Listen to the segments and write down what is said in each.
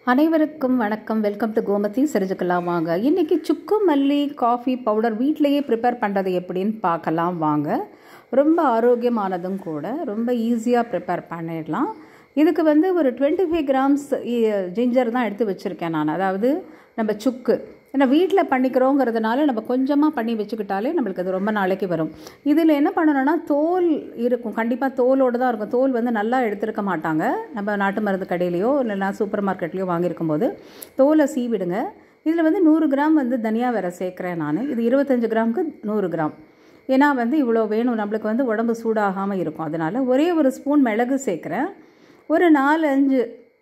அனைவருக்கும் வணக்கம் welcome to Gomathi செரிஞ்சுக்கலாம் வாங்க இன்றைக்கி சுக்கு மல்லி காஃபி பவுடர் வீட்டிலையே ப்ரிப்பேர் பண்ணுறது எப்படின்னு பார்க்கலாம் வாங்க ரொம்ப ஆரோக்கியமானதும் கூட ரொம்ப ஈஸியாக ப்ரிப்பேர் பண்ணிடலாம் இதுக்கு வந்து ஒரு டுவெண்ட்டி ஃபைவ் கிராம்ஸ் ஜிஞ்சர் தான் எடுத்து வச்சுருக்கேன் நான் அதாவது நம்ம சுக்கு ஏன்னா வீட்டில் பண்ணிக்கிறோங்கிறதுனால நம்ம கொஞ்சமாக பண்ணி வச்சுக்கிட்டாலே நம்மளுக்கு அது ரொம்ப நாளைக்கு வரும் இதில் என்ன பண்ணணும்னா தோல் இருக்கும் கண்டிப்பாக தோலோடு தான் இருக்கும் தோல் வந்து நல்லா எடுத்துருக்க மாட்டாங்க நம்ம நாட்டு மருந்து கடையிலையோ இல்லைனா சூப்பர் மார்க்கெட்லேயோ வாங்கியிருக்கும் போது தோலை சீவிடுங்க இதில் வந்து நூறு கிராம் வந்து தனியா வேறு சேர்க்குறேன் நான் இது இருபத்தஞ்சு கிராமுக்கு நூறு கிராம் ஏன்னா வந்து இவ்வளோ வேணும் நம்மளுக்கு வந்து உடம்பு சூடாகாமல் இருக்கும் அதனால் ஒரே ஒரு ஸ்பூன் மிளகு சேர்க்குறேன் ஒரு நாலு அஞ்சு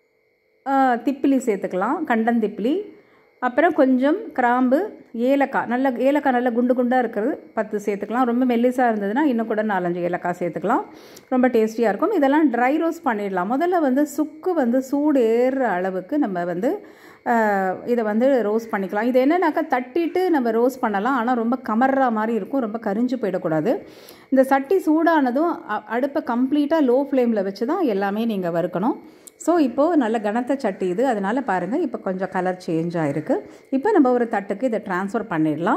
திப்பிலி சேர்த்துக்கலாம் கண்டன் திப்பிலி அப்புறம் கொஞ்சம் கிராம்பு ஏலக்காய் நல்ல ஏலக்காய் நல்ல குண்டு குண்டாக இருக்கிறது பத்து சேர்த்துக்கலாம் ரொம்ப மெல்லிசாக இருந்ததுன்னா இன்னும் கூட நாலஞ்சு ஏலக்காய் சேர்த்துக்கலாம் ரொம்ப டேஸ்டியாக இருக்கும் இதெல்லாம் ட்ரை ரோஸ்ட் பண்ணிடலாம் முதல்ல வந்து சுக்கு வந்து சூடு ஏறுற அளவுக்கு நம்ம வந்து இதை வந்து ரோஸ்ட் பண்ணிக்கலாம் இது என்னன்னாக்கா தட்டிட்டு நம்ம ரோஸ்ட் பண்ணலாம் ஆனால் ரொம்ப கமர்ற மாதிரி இருக்கும் ரொம்ப கரிஞ்சு போயிடக்கூடாது இந்த சட்டி சூடானதும் அடுப்பை கம்ப்ளீட்டாக லோ ஃப்ளேமில் வச்சு தான் எல்லாமே நீங்கள் வறுக்கணும் ஸோ இப்போது நல்ல கனத்த சட்டி இது அதனால் பாருங்கள் இப்போ கொஞ்சம் கலர் சேஞ்ச் ஆகிருக்கு இப்போ நம்ம ஒரு தட்டுக்கு இதை ட்ரான்ஸ்ஃபர் பண்ணிடலாம்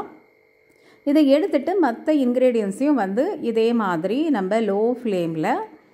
இதை எடுத்துகிட்டு மற்ற இன்க்ரீடியன்ஸையும் வந்து இதே மாதிரி நம்ம லோ ஃப்ளேமில்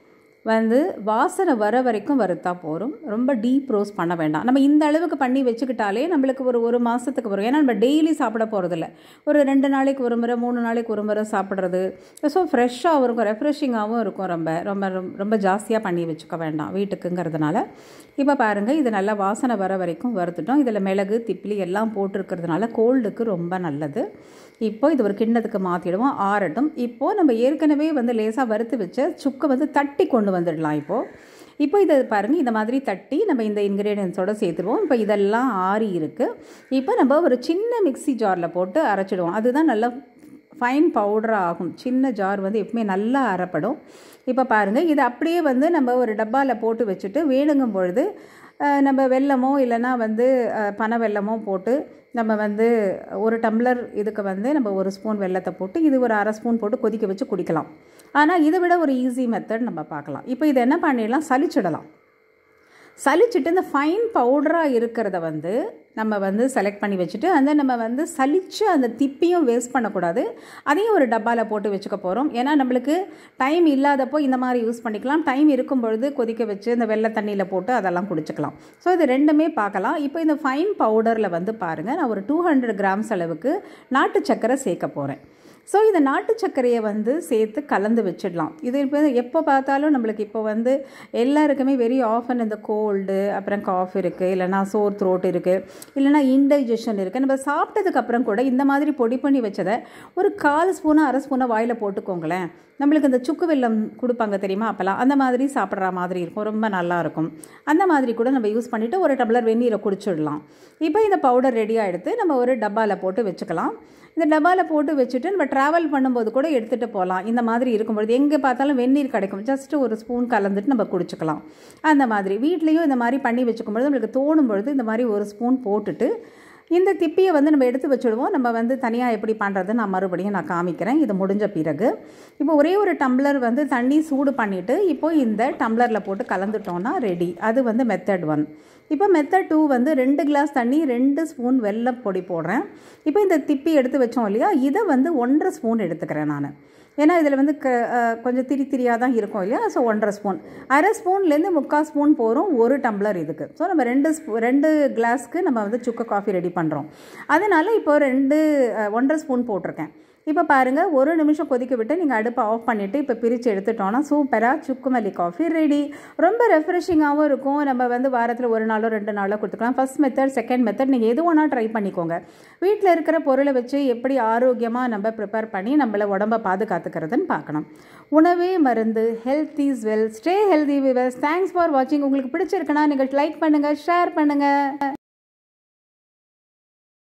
வந்து வாசனை வர வரைக்கும் வறுத்தா போகும் ரொம்ப டீப் ரோஸ்ட் பண்ண வேண்டாம் நம்ம இந்த அளவுக்கு பண்ணி வச்சுக்கிட்டாலே நம்மளுக்கு ஒரு ஒரு மாதத்துக்கு வரும் ஏன்னா நம்ம டெய்லி சாப்பிட போகிறதில்ல ஒரு ரெண்டு நாளைக்கு ஒரு முறை மூணு நாளைக்கு ஒரு முறை சாப்பிட்றது ஸோ ஃப்ரெஷ்ஷாகவும் இருக்கும் ரெஃப்ரெஷிங்காகவும் இருக்கும் ரொம்ப ரொம்ப ரொம்ப ஜாஸ்தியாக பண்ணி வச்சுக்க வேண்டாம் வீட்டுக்குங்கிறதுனால இப்போ பாருங்கள் இது நல்லா வாசனை வர வரைக்கும் வறுத்துட்டோம் இதில் மிளகு திப்ளி எல்லாம் போட்டிருக்கிறதுனால கோல்டுக்கு ரொம்ப நல்லது இப்போ இது ஒரு கிண்ணத்துக்கு மாற்றிடுவோம் ஆறட்டும் இப்போது நம்ம ஏற்கனவே வந்து லேசாக வறுத்து வச்ச சுக்கை வந்து தட்டி கொண்டு வந்துடலாம் இப்போது இப்போ இதை பாருங்கள் இந்த மாதிரி தட்டி நம்ம இந்த இன்க்ரீடியன்ஸோடு சேர்த்துருவோம் இப்போ இதெல்லாம் ஆறி இருக்குது இப்போ நம்ம ஒரு சின்ன மிக்சி ஜாரில் போட்டு அரைச்சிடுவோம் அதுதான் நல்லா ஃபைன் பவுடராக ஆகும் சின்ன ஜார் வந்து எப்பவுமே நல்லா அரைப்படும் இப்போ பாருங்கள் இது அப்படியே வந்து நம்ம ஒரு டப்பாவில் போட்டு வச்சுட்டு வேணுங்கும் பொழுது நம்ம வெல்லமோ இல்லைனா வந்து பனை வெல்லமோ போட்டு நம்ம வந்து ஒரு டம்ளர் இதுக்கு வந்து நம்ம ஒரு ஸ்பூன் வெள்ளத்தை போட்டு இது ஒரு அரை ஸ்பூன் போட்டு கொதிக்க வச்சு குடிக்கலாம் ஆனால் இதை விட ஒரு ஈஸி மெத்தட் நம்ம பார்க்கலாம் இப்போ இதை என்ன பண்ணிடலாம் சலிச்சிடலாம் சலிச்சுட்டு இந்த ஃபைன் பவுடராக இருக்கிறத வந்து நம்ம வந்து செலக்ட் பண்ணி வச்சுட்டு அந்த நம்ம வந்து சலித்து அந்த திப்பியும் வேஸ்ட் பண்ணக்கூடாது அதையும் ஒரு டப்பாவில் போட்டு வச்சுக்க போகிறோம் ஏன்னா நம்மளுக்கு டைம் இல்லாதப்போ இந்த மாதிரி யூஸ் பண்ணிக்கலாம் டைம் இருக்கும் பொழுது கொதிக்க வச்சு இந்த வெள்ளை தண்ணியில் போட்டு அதெல்லாம் குடிச்சிக்கலாம் ஸோ இது ரெண்டுமே பார்க்கலாம் இப்போ இந்த ஃபைன் பவுடரில் வந்து பாருங்கள் நான் ஒரு டூ ஹண்ட்ரட் கிராம்ஸ் அளவுக்கு நாட்டு சக்கரை சேர்க்க போகிறேன் ஸோ இந்த நாட்டு சர்க்கரையை வந்து சேர்த்து கலந்து வச்சிடலாம் இது இப்போ எப்போ பார்த்தாலும் நம்மளுக்கு இப்போ வந்து எல்லாருக்குமே வெரி ஆஃபன் இந்த கோல்டு அப்புறம் காஃப் இருக்குது இல்லைனா சோர் த்ரோட் இருக்குது இல்லைனா இன்டைஜஷன் இருக்குது நம்ம சாப்பிட்டதுக்கப்புறம் கூட இந்த மாதிரி பொடி பண்ணி வச்சதை ஒரு கால் ஸ்பூனாக அரை ஸ்பூனாக வாயில் போட்டுக்கோங்களேன் நம்மளுக்கு இந்த சுக்கு வெல்லம் கொடுப்பாங்க தெரியுமா அப்போல்லாம் அந்த மாதிரி சாப்பிட்ற மாதிரி இருக்கும் ரொம்ப நல்லாயிருக்கும் அந்த மாதிரி கூட நம்ம யூஸ் பண்ணிவிட்டு ஒரு டம்ளர் வெந்நீரை குடிச்சிடலாம் இப்போ இந்த பவுடர் ரெடியாக எடுத்து நம்ம ஒரு டப்பாவில் போட்டு வச்சுக்கலாம் இந்த டப்பாவில் போட்டு வச்சுட்டு நம்ம ட்ராவல் பண்ணும்போது கூட எடுத்துகிட்டு போகலாம் இந்த மாதிரி இருக்கும்பொழுது எங்கே பார்த்தாலும் வெந்நீர் கிடைக்கும் ஜஸ்ட்டு ஒரு ஸ்பூன் கலந்துட்டு நம்ம குடிச்சிக்கலாம் அந்த மாதிரி வீட்லேயும் இந்த மாதிரி பண்ணி வச்சுக்கும்பொழுது நம்மளுக்கு தோணும் பொழுது இந்த மாதிரி ஒரு ஸ்பூன் போட்டுட்டு இந்த திப்பியை வந்து நம்ம எடுத்து வச்சுடுவோம் நம்ம வந்து தனியாக எப்படி பண்ணுறது நான் மறுபடியும் நான் காமிக்கிறேன் இது முடிஞ்ச பிறகு இப்போ ஒரே ஒரு டம்ளர் வந்து தண்ணி சூடு பண்ணிவிட்டு இப்போ இந்த டம்ளரில் போட்டு கலந்துட்டோன்னா ரெடி அது வந்து மெத்தட் ஒன் இப்போ மெத்தட் டூ வந்து ரெண்டு கிளாஸ் தண்ணி ரெண்டு ஸ்பூன் வெள்ளை பொடி போடுறேன் இப்போ இந்த திப்பி எடுத்து வச்சோம் இல்லையா இதை வந்து ஒன்றரை ஸ்பூன் எடுத்துக்கிறேன் நான் ஏன்னா இதில் வந்து க கொஞ்சம் திரி திரியாக தான் இருக்கும் இல்லையா ஸோ ஒன்றரை ஸ்பூன் அரை ஸ்பூன்லேருந்து முக்கால் ஸ்பூன் போகிறோம் ஒரு டம்ளர் இதுக்கு ஸோ நம்ம ரெண்டு ஸ்பூ ரெண்டு கிளாஸ்க்கு நம்ம வந்து சுக்கு காஃபி ரெடி பண்ணுறோம் அதனால் இப்போ ரெண்டு ஒன்றரை ஸ்பூன் போட்டிருக்கேன் இப்போ பாருங்கள் ஒரு நிமிஷம் கொதிக்க விட்டு நீங்கள் அடுப்பை ஆஃப் பண்ணிவிட்டு இப்போ பிரித்து எடுத்துட்டோன்னா சூப்பராக சுக்குமல்லி காஃபி ரெடி ரொம்ப ரெஃப்ரெஷிங்காகவும் இருக்கும் நம்ம வந்து வாரத்தில் ஒரு நாளோ ரெண்டு நாளோ கொடுத்துக்கலாம் ஃபஸ்ட் மெத்தட் செகண்ட் மெத்தட் நீங்கள் எது வேணால் ட்ரை பண்ணிக்கோங்க வீட்டில் இருக்கிற பொருளை வச்சு எப்படி ஆரோக்கியமாக நம்ம ப்ரிப்பேர் பண்ணி நம்மளை உடம்பை பாதுகாத்துக்கிறதுன்னு பார்க்கணும் உணவே மருந்து health is wealth stay healthy viewers thanks for வாட்சிங் உங்களுக்கு பிடிச்சிருக்குன்னா நீங்கள் லைக் பண்ணுங்கள் ஷேர் பண்ணுங்கள்